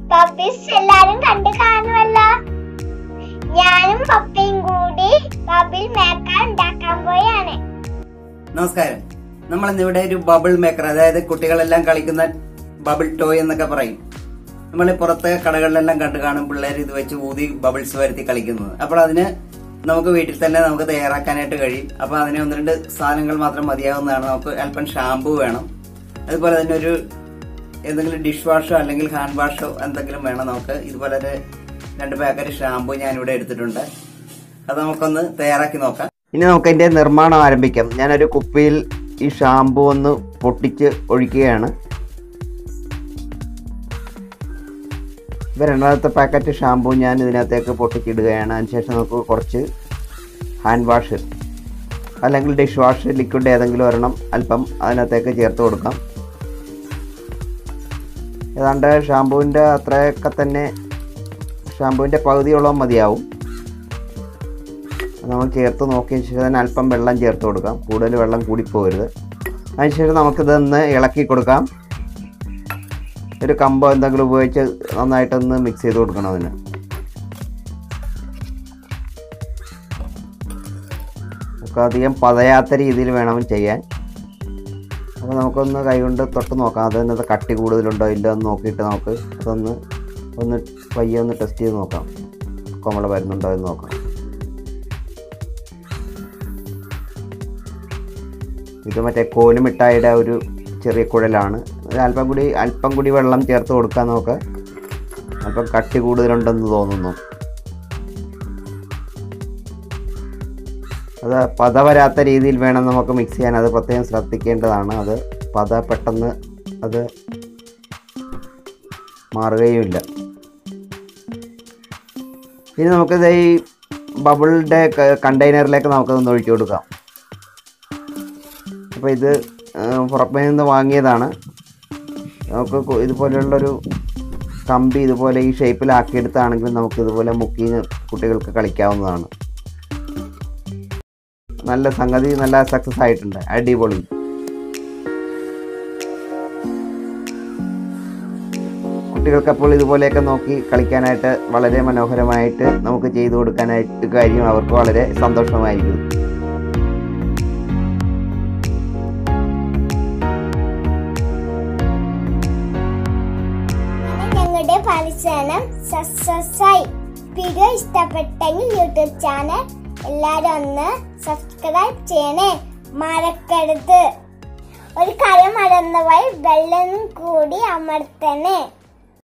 puppies എല്ലാരും കണ്ടു കാണുമല്ലോ ഞാനും പപ്പയും കൂടി ബബിൾ മേക്കർ ഉണ്ടാക്കാൻ പോയാണ് നമസ്കാരം നമ്മൾ ഇന്നിവിടെ ഒരു ബബിൾ മേക്കർ അതായത് കുട്ടികളെല്ലാം കളിക്കുന്ന ബബിൾ ടോയ് എന്നൊക്കെ പറയും നമ്മൾ പുറത്തെ കടകളിലെല്ലാം കണ്ടു കാണും പിള്ളേർ ഇത് വെച്ച് ഊതി ബബിൾസ് വരുത്തി കളിക്കുന്നത് അപ്പോൾ അതിന് നമുക്ക് വീട്ടിൽ തന്നെ നമുക്ക് തയ്യാറാക്കാനായിട്ട് കഴിയും അപ്പോൾ അതിന് ഒന്ന് രണ്ട് സാധനങ്ങൾ മാത്രം മതിയാവുന്നതാണ് നമുക്ക് അല്പം ഷാമ്പു വേണം അതുപോലെ തന്നെ ഒരു എന്തെങ്കിലും ഡിഷ് വാഷോ അല്ലെങ്കിൽ ഹാൻഡ് വാഷോ എന്തെങ്കിലും വേണം നമുക്ക് ഇതുപോലെ ഒരു രണ്ട് പാക്കറ്റ് ഷാമ്പു ഞാനിവിടെ എടുത്തിട്ടുണ്ട് അത് നമുക്കൊന്ന് തയ്യാറാക്കി നോക്കാം ഇനി നമുക്ക് അതിന്റെ നിർമ്മാണം ആരംഭിക്കാം ഞാനൊരു കുപ്പിയിൽ ഈ ഷാമ്പു ഒന്ന് പൊട്ടിച്ച് ഒഴിക്കുകയാണ് ഇപ്പൊ രണ്ടാമത്തെ പാക്കറ്റ് ഷാമ്പു ഞാൻ ഇതിനകത്തേക്ക് പൊട്ടിച്ചിടുകയാണ് അതിനുശേഷം നമുക്ക് കുറച്ച് ഹാൻഡ് വാഷ് അല്ലെങ്കിൽ ഡിഷ് വാഷ് ലിക്വിഡ് ഏതെങ്കിലും ഒരെണ്ണം അല്പം അതിനകത്തേക്ക് ചേർത്ത് കൊടുക്കാം ഏതാണ്ട് ഷാമ്പുവിൻ്റെ അത്രയൊക്കെ തന്നെ ഷാമ്പുവിൻ്റെ പകുതിയോളം മതിയാവും അത് നമ്മൾ ചേർത്ത് നോക്കിയ ശേഷം അതിന് അല്പം വെള്ളം ചേർത്ത് കൊടുക്കാം കൂടുതൽ വെള്ളം കൂടിപ്പോകരുത് അതിനുശേഷം നമുക്കിതൊന്ന് ഇളക്കി കൊടുക്കാം ഒരു കമ്പോ എന്തെങ്കിലും ഉപയോഗിച്ച് നന്നായിട്ടൊന്ന് മിക്സ് ചെയ്ത് കൊടുക്കണം അതിന് നമുക്ക് അധികം പതയാത്ത രീതിയിൽ വേണം ചെയ്യാൻ അപ്പോൾ നമുക്കൊന്ന് കൈകൊണ്ട് തൊട്ട് നോക്കാം അതിനകത്ത് കട്ടി കൂടുതലുണ്ടോ ഇല്ലോ എന്ന് നോക്കിയിട്ട് നമുക്ക് അതൊന്ന് ഒന്ന് പയ്യെ ഒന്ന് ടെസ്റ്റ് ചെയ്ത് നോക്കാം കൊമള വരുന്നുണ്ടോ എന്ന് നോക്കാം ഇത് മറ്റേ കോലുമിഠായിയുടെ ഒരു ചെറിയ കുഴലാണ് ഇത് അല്പം കൂടി അല്പം കൂടി വെള്ളം ചേർത്ത് കൊടുക്കാൻ നമുക്ക് അല്പം കട്ടി കൂടുതലുണ്ടെന്ന് തോന്നുന്നു അത് പത വരാത്ത രീതിയിൽ വേണം നമുക്ക് മിക്സ് ചെയ്യാൻ അത് പ്രത്യേകം ശ്രദ്ധിക്കേണ്ടതാണ് അത് പത പെട്ടെന്ന് അത് മാറുകയുമില്ല ഇനി നമുക്കിത് ഈ ബബിളിൻ്റെ കണ്ടെയ്നറിലേക്ക് നമുക്കതൊന്ന് ഒഴിച്ചു കൊടുക്കാം അപ്പോൾ ഇത് ആ, പുറമേ നിന്ന് വാങ്ങിയതാണ് നമുക്ക് കു- ഇതുപോലെയുള്ളൊരു കമ്പി ഇതുപോലെ ഈ ഷേപ്പിലാക്കിയെടുത്താണെങ്കിൽ നമുക്ക് ഇതുപോലെ മുക്കി കുട്ടികൾക്ക് കളിക്കാവുന്നതാണ് നല്ല സംഗതി നല്ല സക്സസ് ആയിട്ടുണ്ട് അടിപൊളി കുട്ടികൾക്ക് അപ്പോൾ ഇതുപോലെയൊക്കെ നോക്കി കളിക്കാനായിട്ട് വളരെ മനോഹരമായിട്ട് നമുക്ക് ചെയ്തു കൊടുക്കാനായിട്ട് കാര്യം അവർക്ക് വളരെ സന്തോഷമായിരിക്കും അങ്ങനെ ഞങ്ങളുടെ പരിസരം സക്സസ് ആയി വീഡിയോ ഇഷ്ടപ്പെട്ടെങ്കിൽ യൂട്യൂബ് ചാനൽ എല്ലാരും ഒന്ന് സബ്സ്ക്രൈബ് ചെയ്യണേ മറക്കരുത് ഒരു കാര്യം മറന്നുപോയി ബെല്ലനും കൂടി അമർത്തണേ